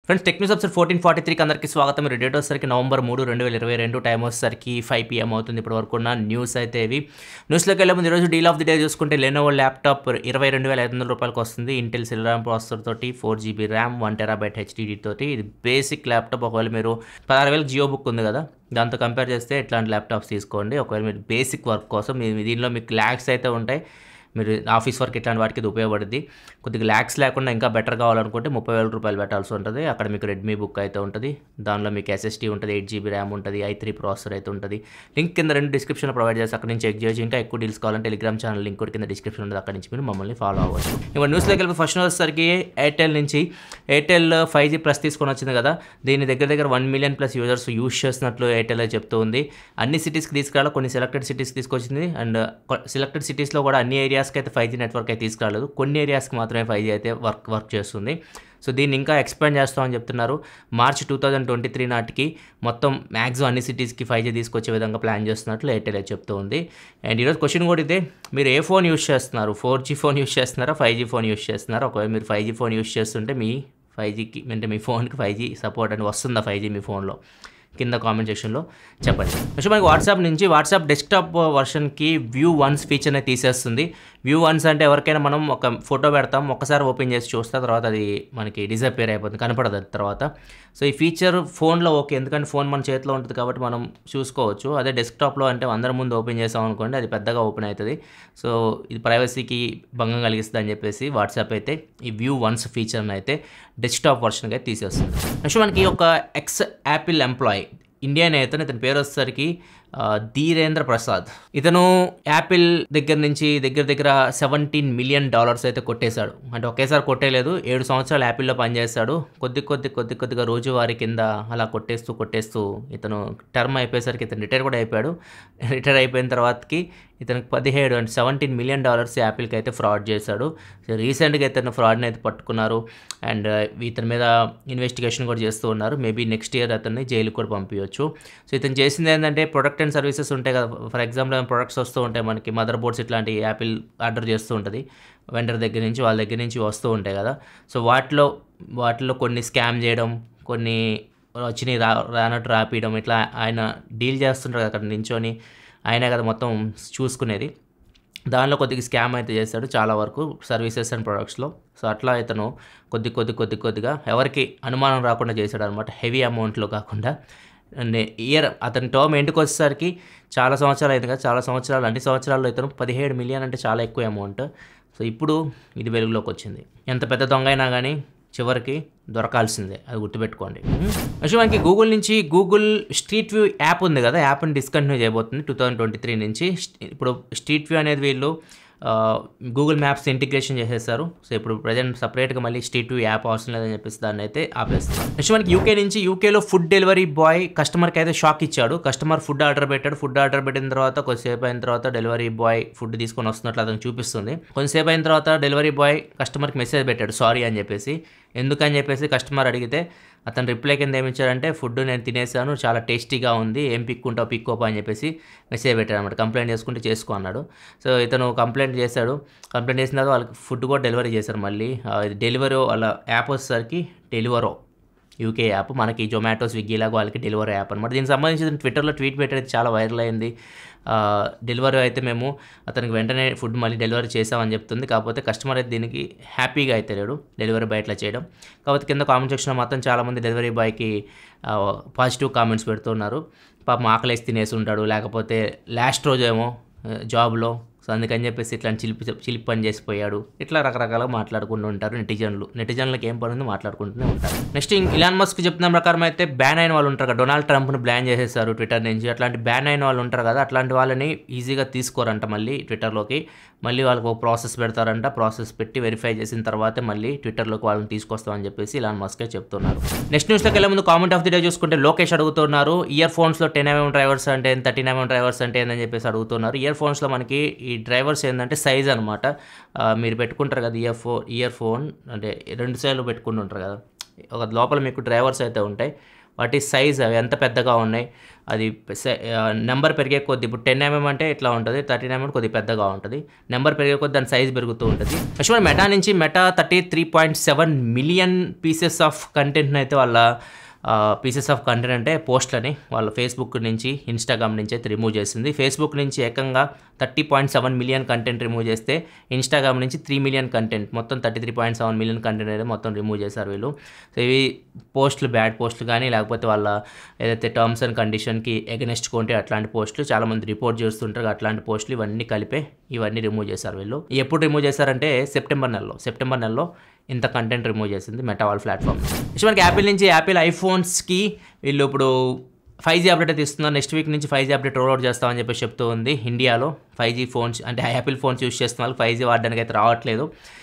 friends tech news అప్సర్ fourteen forty త్రీకి అందరికీ స్వాగతం మీరు డేట్ వచ్చేసరికి నవంబర్ మూడు రెండు వేల ఇరవై రెండు టైం వచ్చేసరికి ఫైవ్ పిఎం అవుతుంది ఇప్పటి వరకు ఉన్న న్యూస్ అయితే ఇవి న్యూస్లోకి వెళ్ళే ముందు ఈరోజు డీల్ ఆఫ్ ది డే చూసుకుంటే లెనోవో ల్యాప్టాప్ ఇరవై రెండు వేల ఐదు వందల రూపాయలకి వస్తుంది ఇంటెల్ సిల్రామ్ ప్రాసెసర్ తోటి four GB RAM one terabyte HDD తోటి ఇది బేసిక్ ల్యాప్టాప్ ఒకవేళ మీరు పదహారు వేలకు జియో బుక్ ఉంది కదా దాంతో కంపేర్ చేస్తే ఇట్లాంటి ల్యాప్టాప్స్ తీసుకోండి ఒకవేళ మీరు బేసిక్ వర్క్ కోసం మీ- దీనిలో మీకు ల్యాక్స్ అయితే ఉంటాయి మీరు ఆఫీస్ వర్క్ ఇట్లాంటి వాటికి ఇది ఉపయోగపడుద్ది కొద్దిగా ల్యాక్స్ లేకుండా ఇంకా బెటర్ కావాలనుకుంటే ముప్పై వేల రూపాయలు పెట్టాల్సి ఉంటుంది అక్కడ మీకు రెడ్మీ బుక్ అయితే ఉంటుంది దానిలో మీకు ఎస్ఎస్టీ ఉంటుంది ఎయిట్ జీబీ ర్యామ్ ఉంటుంది ఐ త్రీ ప్రాసెసర్ అయితే ఉంటుంది లింక్ కింద రెండు డిస్క్రిప్షన్లో ప్రొవైడ్ చేసి అక్కడ నుంచి చెక్ చేయొచ్చు ఇంకా ఎక్కువ డీల్స్ కావాలంటే టెలిగ్రామ్ ఛానల్ లింక్ కూడా కింద డిస్క్రిప్షన్ ఉంటుంది అక్కడ నుంచి మీరు మమ్మల్ని ఫాలో అవ్వచ్చు ఇప్పుడు న్యూస్లోకి వెళ్ళి ఫస్ట్ వచ్చేసరికి ఎయిర్టెల్ నుంచి ఎయిర్టెల్ ఫైవ్ జీ ప్లస్ తీసుకొని వచ్చింది కదా దీని దగ్గర దగ్గర one million plus users use చేస్తున్నట్లు ఎయిర్టెల్ అయితే చెప్తూ ఉంది అన్ని సిటీస్కి తీసుకురాలి కొన్ని సెలెక్టెడ్ సిటీస్కి తీసుకొచ్చింది అండ్ సెలెక్టెడ్ సిటీస్లో కూడా అన్ని ఏరియాస్కి అయితే ఫైవ్ జీ నెట్వర్క్ అయితే తీసుకురాలేదు కొన్ని ఏరియాస్కి మాత్రమే ఫైవ్ జీ అయితే వర్క్ వర్క్ చేస్తుంది సో దీన్ని ఇంకా ఎక్స్పాండ్ చేస్తామని చెప్తున్నారు March two thousand twenty three నాటికి మొత్తం మ్యాక్సిమం అన్ని సిటీస్కి ఫైవ్ జీ తీసుకొచ్చే విధంగా ప్లాన్ చేస్తున్నట్లు ఎయిర్టెల్ అయితే చెప్తూ ఉంది అండ్ ఈరోజు క్వశ్చన్ కూడా ఇదే మీరు ఏ ఫోన్ యూస్ చేస్తున్నారు ఫోర్ జీ ఫోన్ యూస్ చేస్తున్నారా ఫైవ్ జీ ఫోన్ యూస్ చేస్తున్నారా ఒకవేళ మీరు ఫైవ్ జీ ఫోన్ యూస్ చేస్తుంటే మీ ఫైవ్ జీకి అంటే మీ ఫోన్కి ఫైవ్ జీ సపోర్ట్ అని వస్తుందా ఫైవ్ జీ మీ ఫోన్లో కింద కామెంట్ సెక్షన్లో చెప్పండి నెక్స్ట్ మనకి వాట్సాప్ నుంచి వాట్సాప్ డెస్క్టాప్ వర్షన్కి వ్యూ వన్స్ ఫీచర్ని తీసేస్తుంది వ్యూ వన్స్ అంటే ఎవరికైనా మనం ఒక ఫోటో పెడతాం ఒకసారి ఓపెన్ చేసి చూస్తే తర్వాత అది మనకి డిజపేర్ అయిపోతుంది కనపడదు అది తర్వాత సో ఈ ఫీచర్ ఫోన్లో ఓకే ఎందుకంటే ఫోన్ మన చేతిలో ఉంటుంది కాబట్టి మనం చూసుకోవచ్చు అదే డెస్క్టాప్లో అంటే అందరి ముందు ఓపెన్ చేసాం అనుకోండి అది పెద్దగా ఓపెన్ అవుతుంది సో ఇది ప్రైవసీకి భంగం కలిగిస్తుంది అని చెప్పేసి వాట్సాప్ అయితే ఈ వ్యూ వన్స్ ఫీచర్ని అయితే డెస్క్టాప్ వర్షన్గా అయితే తీసేస్తుంది నెక్స్ట్ మనకి ఒక ఎక్స్ యాపిల్ ఎంప్లాయీ ఇండియన్ అయితే ఇతని పేరు వచ్చేసరికి ఆ, ధీరేంద్ర ప్రసాద్ ఇతను యాపిల్ దగ్గర నుంచి దగ్గర దగ్గర సెవెంటీన్ మిలియన్ డాలర్స్ అయితే కొట్టేశాడు అంటే ఒకేసారి కొట్టేయలేదు ఏడు సంవత్సరాలు యాపిల్లో పనిచేస్తాడు కొద్ది కొద్ది కొద్ది కొద్దిగా రోజువారీ కింద అలా కొట్టేస్తూ కొట్టేస్తూ ఇతను టర్మ్ అయిపోయేసరికి ఇతను రిటైర్ కూడా అయిపోయాడు రిటైర్ అయిపోయిన తర్వాతకి ఇతనికి పదిహేడు అంటే సెవెంటీన్ మిలియన్ డాలర్స్ యాపిల్కి అయితే ఫ్రాడ్ చేశాడు సో రీసెంట్గా ఇతను ఫ్రాడ్ని అయితే పట్టుకున్నారు అండ్ ఇతని మీద ఇన్వెస్టిగేషన్ కూడా చేస్తూ ఉన్నారు మేబీ నెక్స్ట్ ఇయర్ అతన్ని జైలుకి కూడా పంపించవచ్చు సో ఇతను చేసింది ఏంటంటే ప్రొడక్ట్ అండ్ సర్వీసెస్ ఉంటాయి కదా ఫర్ ఎగ్జాంపుల్ ప్రొడక్ట్స్ వస్తూ ఉంటాయి మనకి మదర్ బోర్డ్స్ ఇట్లాంటి యాపిల్ ఆర్డర్ చేస్తూ ఉంటుంది వెండర్ దగ్గర నుంచి వాళ్ళ దగ్గర నుంచి వస్తూ ఉంటాయి కదా సో వాటిలో వాటిలో కొన్ని స్కామ్ చేయడం కొన్ని వచ్చినాయి రా రానట్టు రాపియడం ఇట్లా ఆయన డీల్ చేస్తుంటారు కదా అక్కడ నించొని ఆయనే కదా మొత్తం చూసుకునేది దానిలో కొద్దిగా స్కామ్ అయితే చేస్తాడు చాలా వరకు సర్వీసెస్ అండ్ ప్రొడక్ట్స్లో సో అట్లా ఇతను కొద్ది కొద్ది కొద్ది కొద్దిగా ఎవరికి అనుమానం రాకుండా చేశాడు అనమాట హెవీ అమౌంట్లో కాకుండా అండ్ ఇయర్ అతని టర్మ్ ఎండ్కి వచ్చేసరికి చాలా సంవత్సరాలు అయింది కదా చాలా సంవత్సరాలు అన్ని సంవత్సరాల్లో ఇతను పదిహేడు మిలియన్ అంటే చాలా ఎక్కువ అమౌంట్ సో ఇప్పుడు ఇది వెలుగులోకి వచ్చింది ఎంత పెద్ద దొంగ అయినా కానీ చివరికి దొరకాల్సిందే అది గుర్తుపెట్టుకోండి నెక్స్ట్ మనకి గూగుల్ నుంచి గూగుల్ స్ట్రీట్ వ్యూ యాప్ ఉంది కదా యాప్ని డిస్కంటిన్యూ చేయబోతుంది టూ థౌజండ్ ట్వంటీ త్రీ నుంచి ఇప్పుడు స్ట్రీట్ వ్యూ అనేది వీళ్ళు గూగుల్ మ్యాప్స్ ఇంటిగ్రేషన్ చేసేస్తారు సో ఇప్పుడు ప్రజెంట్ సపరేట్గా మళ్ళీ స్ట్రీట్ వ్యూ యాప్ అవసరం లేదని చెప్పేసి దాన్ని అయితే ఆపేస్తున్నారు నెక్స్ట్ మనకి యూకే నుంచి యూకేలో ఫుడ్ డెలివరీ బాయ్ కస్టమర్కి అయితే షాక్ ఇచ్చాడు కస్టమర్ ఫుడ్ ఆర్డర్ పెట్టాడు ఫుడ్ ఆర్డర్ పెట్టిన తర్వాత కొద్దిసేపు అయిన తర్వాత డెలివరీ బాయ్ ఫుడ్ తీసుకొని వస్తున్నట్లు అతను చూపిస్తుంది కొంతసేపు అయిన తర్వాత డెలివరీ బాయ్ కస్టమర్కి మెసేజ్ పెట్టాడు సారీ అని చెప్పేసి ఎందుకని చెప్పేసి కస్టమర్ అడిగితే అతను రిప్లై కింద ఏమి ఇచ్చాడంటే ఫుడ్ నేను తినేసాను చాలా టేస్టీగా ఉంది ఏం పిక్కుంటావు పిక్కోపా అని చెప్పేసి మెసేజ్ పెట్టాడు అనమాట కంప్లైంట్ చేసుకుంటే చేసుకో అన్నాడు సో ఇతను కంప్లైంట్ చేశాడు కంప్లైంట్ చేసిన తర్వాత వాళ్ళకి ఫుడ్ కూడా డెలివరీ చేశారు మళ్ళీ ఆ, ఇది డెలివరీ వాళ్ళ యాప్ వచ్చేసరికి డెలివరో యూకే యాప్ మనకి జొమాటో స్విగ్గీ లాగా వాళ్ళకి డెలివరీ యాప్ అనమాట దీనికి సంబంధించి ట్విట్టర్లో ట్వీట్ పెట్టేది చాలా వైరల్ అయింది డెలివరీ అయితే మేము అతనికి వెంటనే ఫుడ్ మళ్ళీ డెలివరీ చేసామని చెప్తుంది కాకపోతే కస్టమర్ అయితే దీనికి హ్యాపీగా అయితే లేడు డెలివరీ బాయ్ ఇట్లా చేయడం కాకపోతే కింద కామెంట్ సెక్షన్లో మాత్రం చాలామంది డెలివరీ బాయ్కి పాజిటివ్ కామెంట్స్ పెడుతున్నారు పాపం ఆకలేసి తినేసి ఉంటాడు లేకపోతే లాస్ట్ రోజు ఏమో జాబ్లో సో అందుకని చెప్పేసి ఇట్లా చిలిపి చిలిపి పని చేసిపోయాడు ఇట్లా రకరకాలుగా మాట్లాడుకుంటూ ఉంటారు నెటిజన్లు నెటిజన్లకు ఏం పని ఉంది మాట్లాడుకుంటూనే ఉంటారు నెక్స్ట్ ఇలాన్ మస్క్ చెప్తున్న ప్రకారం అయితే బ్యాన్ అయిన వాళ్ళు ఉంటారు కదా డొనాల్డ్ ట్రంప్ను బ్యాన్ చేసేసారు ట్విట్టర్ నుంచి అట్లాంటి బ్యాన్ అయిన వాళ్ళు ఉంటారు కదా అట్లాంటి వాళ్ళని ఈజీగా తీసుకోరంట మళ్ళీ ట్విట్టర్లోకి మళ్ళీ వాళ్ళకి ఒక ప్రాసెస్ పెడతారంట ప్రాసెస్ పెట్టి వెరిఫై చేసిన తర్వాతే మళ్ళీ ట్విట్టర్లోకి వాళ్ళని తీసుకొస్తామని చెప్పేసి ఇలాన్ మస్కే చెప్తున్నారు నెక్స్ట్ న్యూస్లోకి వెళ్ళే ముందు కామెంట్ ఆఫ్ ది డే చూసుకుంటే లోకేష్ అడుగుతున్నారు ఇయర్ ఫోన్స్లో టెన్ ఎంఎం డ్రైవర్స్ అంటే థర్టీన్ ఎంఎం డ్రైవర్స్ అంటే ఏందని చెప్పేసి అడుగుతున్నారు ఇయర్ ఫోన్స్లో మనకి ఈ డ్రైవర్స్ ఏంటంటే సైజ్ అనమాట మీరు పెట్టుకుంటారు కదా ఇయర్ ఫోన్ ఇయర్ ఫోన్ అంటే రెండు సైడ్లు పెట్టుకుంటుంటారు కదా ఒక లోపల మీకు డ్రైవర్స్ అయితే ఉంటాయి వాటి సైజ్ అవి ఎంత పెద్దగా ఉన్నాయి అది నెంబర్ పెరిగే కొద్ది ఇప్పుడు టెన్ ఎంఎం అంటే ఇట్లా ఉంటుంది థర్టీన్ ఎంఎం కొద్ది పెద్దగా ఉంటుంది నెంబర్ పెరిగే కొద్ది దాని సైజ్ పెరుగుతూ ఉంటుంది యాక్చువల్ మెటా నుంచి Meta thirty three point seven million pieces of కంటెంట్ని అయితే వాళ్ళ పీసెస్ ఆఫ్ కంటెంట్ అంటే పోస్ట్లని వాళ్ళ ఫేస్బుక్ నుంచి ఇన్స్టాగ్రామ్ నుంచి అయితే రిమూవ్ చేసింది ఫేస్బుక్ నుంచి ఏకంగా thirty point seven million content remove చేస్తే ఇన్స్టాగ్రామ్ నుంచి త్రీ మిలియన్ కంటెంట్ మొత్తం thirty three point seven million content అయితే మొత్తం రిమూవ్ చేశారు వీళ్ళు సో ఇవి పోస్టులు బ్యాడ్ పోస్టులు కానీ లేకపోతే వాళ్ళ ఏదైతే టర్మ్స్ అండ్ కండిషన్కి ఎగనెస్ట్ కొంటే అట్లాంటి పోస్టులు చాలామంది రిపోర్ట్ చేస్తుంటారు అట్లాంటి పోస్టులు ఇవన్నీ కలిపే ఇవన్నీ రిమూవ్ చేశారు వీళ్ళు ఎప్పుడు రిమూవ్ చేశారంటే సెప్టెంబర్ నెలలో సెప్టెంబర్ నెలలో ఇంత కంటెంట్ రిమూవ్ చేసింది మెటా వాళ్ళ ప్లాట్ఫామ్ నుంచి మనకి యాపిల్ నుంచి యాపిల్ ఐఫోన్స్కి వీళ్ళు ఇప్పుడు ఫైవ్ జీ అప్డేట్ అయితే ఇస్తున్నారు నెక్స్ట్ వీక్ నుంచి five G update roll out చేస్తామని చెప్పేసి చెప్తూ ఉంది ఇండియాలో ఫైవ్ జీ ఫోన్స్ అంటే యాపిల్ ఫోన్స్ యూస్ చేస్తున్న వాళ్ళకి ఫైవ్ జీ వాడడానికి అయితే రావట్లేదు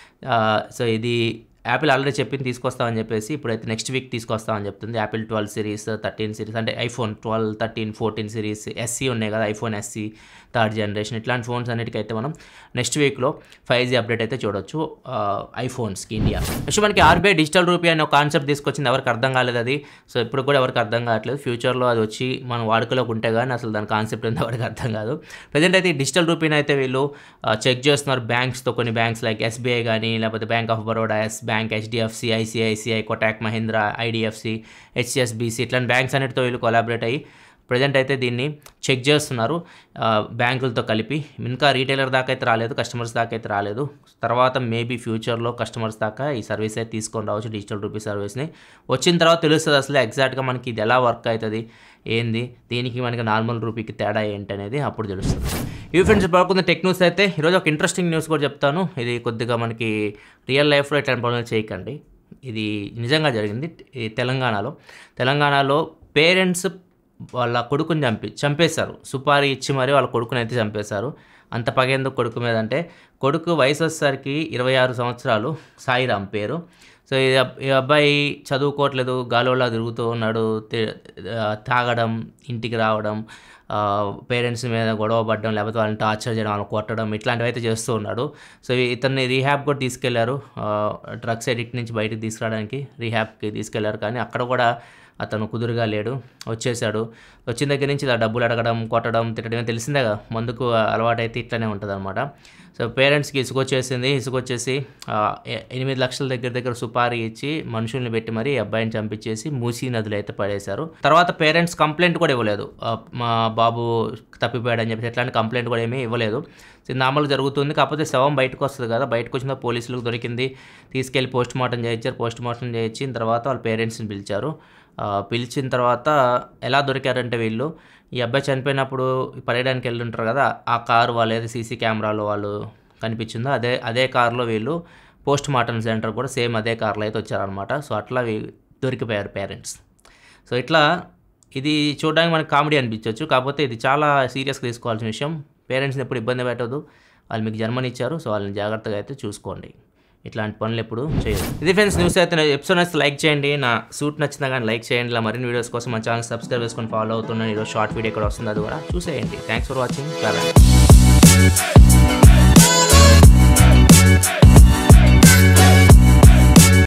సో ఇది యాపిల్ ఆల్రెడీ చెప్పింది తీసుకొస్తామని చెప్పేసి ఇప్పుడైతే నెక్స్ట్ వీక్ తీసుకొస్తామని చెప్తుంది Apple twelve series thirteen series అంటే iPhone twelve thirteen fourteen series SE ఉన్నాయి కదా ఐఫోన్ ఎస్సీ థర్డ్ జనరేషన్ ఇట్లాంటి ఫోన్స్ అన్నిటికైతే మనం నెక్స్ట్ వీక్లో ఫైవ్ జీ అప్డేట్ అయితే చూడొచ్చు ఐఫోన్స్కి ఇండియా నెక్స్ట్ మనకి ఆర్బీఐ డిజిటల్ రూపీ అనే ఒక కాన్సెప్ట్ తీసుకొచ్చింది ఎవరికి అర్థం కాలేదు అది సో ఇప్పుడు కూడా ఎవరికి అర్థం కావట్లేదు ఫ్యూచర్లో అది వచ్చి మనం వాడుకలోకి ఉంటే కానీ అసలు దాని కాన్సెప్ట్ ఏందో ఎవరికి అర్థం కాదు ప్రజెంట్ అయితే ఈ డిజిటల్ రూపీని అయితే వీళ్ళు చెక్ చేస్తున్నారు బ్యాంక్స్తో కొన్ని బ్యాంక్స్ లైక్ ఎస్బీఐ కానీ లేకపోతే bank of Baroda Yes bank HDFC ICICI Kotak Mahindra IDFC HSBC ఇట్లాంటి బ్యాంక్స్ అన్నిటితో వీళ్ళు కొలాబరేట్ అయ్యి ప్రజెంట్ అయితే దీన్ని చెక్ చేస్తున్నారు బ్యాంకులతో కలిపి ఇంకా రీటైలర్ దాకా అయితే రాలేదు కస్టమర్స్ దాకా అయితే రాలేదు తర్వాత మేబీ ఫ్యూచర్లో కస్టమర్స్ దాకా ఈ సర్వీస్ అయితే తీసుకొని రావచ్చు డిజిటల్ రూపీ సర్వీస్ని వచ్చిన తర్వాత తెలుస్తుంది అసలు ఎగ్జాక్ట్గా మనకి ఇది ఎలా వర్క్ అవుతుంది ఏంది దీనికి మనకి నార్మల్ రూపీకి తేడా ఏంటి అనేది అప్పుడు తెలుస్తుంది ఈ ఫ్రెండ్స్ బాగుంది టెక్ న్యూస్ అయితే ఈరోజు ఒక ఇంట్రెస్టింగ్ న్యూస్ కూడా చెప్తాను ఇది కొద్దిగా మనకి రియల్ లైఫ్లో ఇట్లాంటి ప్రాబ్లమ్ చేయకండి ఇది నిజంగా జరిగింది ఈ తెలంగాణలో తెలంగాణలో పేరెంట్స్ వాళ్ళ కొడుకుని చంపి చంపేశారు సుపారీ ఇచ్చి మరి వాళ్ళ కొడుకుని అయితే చంపేశారు అంత పగేందుకు కొడుకు మీద అంటే కొడుకు వయసు వచ్చేసరికి ఇరవై ఆరు సంవత్సరాలు సాయిరామ్ పేరు సో ఈ అబ్- ఈ అబ్బాయి చదువుకోవట్లేదు గాలోలా తిరుగుతూ ఉన్నాడు తి- ఆ, తాగడం ఇంటికి రావడం పేరెంట్స్ మీద గొడవ పడడం లేకపోతే వాళ్ళని టార్చర్ చేయడం వాళ్ళని కొట్టడం ఇట్లాంటివి అయితే చేస్తూ ఉన్నాడు సో ఇతన్ని రీహాబ్ కూడా తీసుకెళ్లారు డ్రగ్స్ ఎడిక్ట్ నుంచి బయటకు తీసుకురావడానికి రీహాబ్కి తీసుకెళ్లారు కానీ అక్కడ కూడా అతను కుదురుగా లేడు వచ్చేసాడు వచ్చిన దగ్గర నుంచి ఇలా డబ్బులు అడగడం కొట్టడం తిట్టడం తెలిసిందేగా మందుకు అలవాటైతే ఇట్లనే ఉంటుంది అనమాట సో పేరెంట్స్కి ఇసుకొచ్చేసింది ఇసుకొచ్చేసి ఆ, ఎ- ఎనిమిది లక్షల దగ్గర దగ్గర సుపారీ ఇచ్చి మనుషుల్ని పెట్టి మరి ఈ అబ్బాయిని చంపించేసి మూసీ నదిలో అయితే పడేశారు తర్వాత పేరెంట్స్ కంప్లైంట్ కూడా ఇవ్వలేదు ఆ, మా బాబు తప్పిపోయాడని చెప్పి ఎట్లాంటి కంప్లైంట్ కూడా ఏమీ ఇవ్వలేదు సో ఇది నార్మల్ జరుగుతుంది కాకపోతే శవం బయటకు వస్తుంది కదా బయటకు వచ్చిన పోలీసులకు దొరికింది తీసుకెళ్ళి పోస్ట్ మార్టం చేయించారు పోస్ట్ మార్టం చేయించిన తర్వాత వాళ్ళ పేరెంట్స్ని పిలిచారు ఆ, పిలిచిన తర్వాత ఎలా దొరికారంటే వీళ్ళు ఈ అబ్బాయి చనిపోయినప్పుడు పడేయడానికి వెళ్ళి ఉంటారు కదా ఆ కారు వాళ్ళు ఏదో సీసీ కెమెరాలో వాళ్ళు కనిపించిందో అదే అదే కారులో వీళ్ళు పోస్ట్ మార్టం సెంటర్ కూడా సేమ్ అదే కార్లో అయితే వచ్చారనమాట సో అట్లా వీ- దొరికిపోయారు పేరెంట్స్ సో ఇట్లా ఇది చూడడానికి మనకి కామెడీ అనిపించవచ్చు కాకపోతే ఇది చాలా సీరియస్గా తీసుకోవాల్సిన విషయం పేరెంట్స్ని ఎప్పుడు ఇబ్బంది పెట్టదు వాళ్ళు మీకు జన్మనిచ్చారు సో వాళ్ళని జాగ్రత్తగా అయితే చూసుకోండి ఇట్లాంటి పనులు ఎప్పుడు చేయదు ఇది ఫ్రెండ్స్ న్యూస్ అయితే ఎపిసోడ్ నచ్చితే లైక్ చేయండి నా సూట్ నచ్చినా కానీ లైక్ చేయండి ఇలా మరిన్ని వీడియోస్ కోసం మన ఛానల్ సబ్స్క్రైబ్ చేసుకొని ఫాలో అవుతున్నాను ఈరోజు షార్ట్ వీడియో ఇక్కడ వస్తుంది అది కూడా చూసేయండి థ్యాంక్స్ ఫర్ వాచింగ్ బాయ్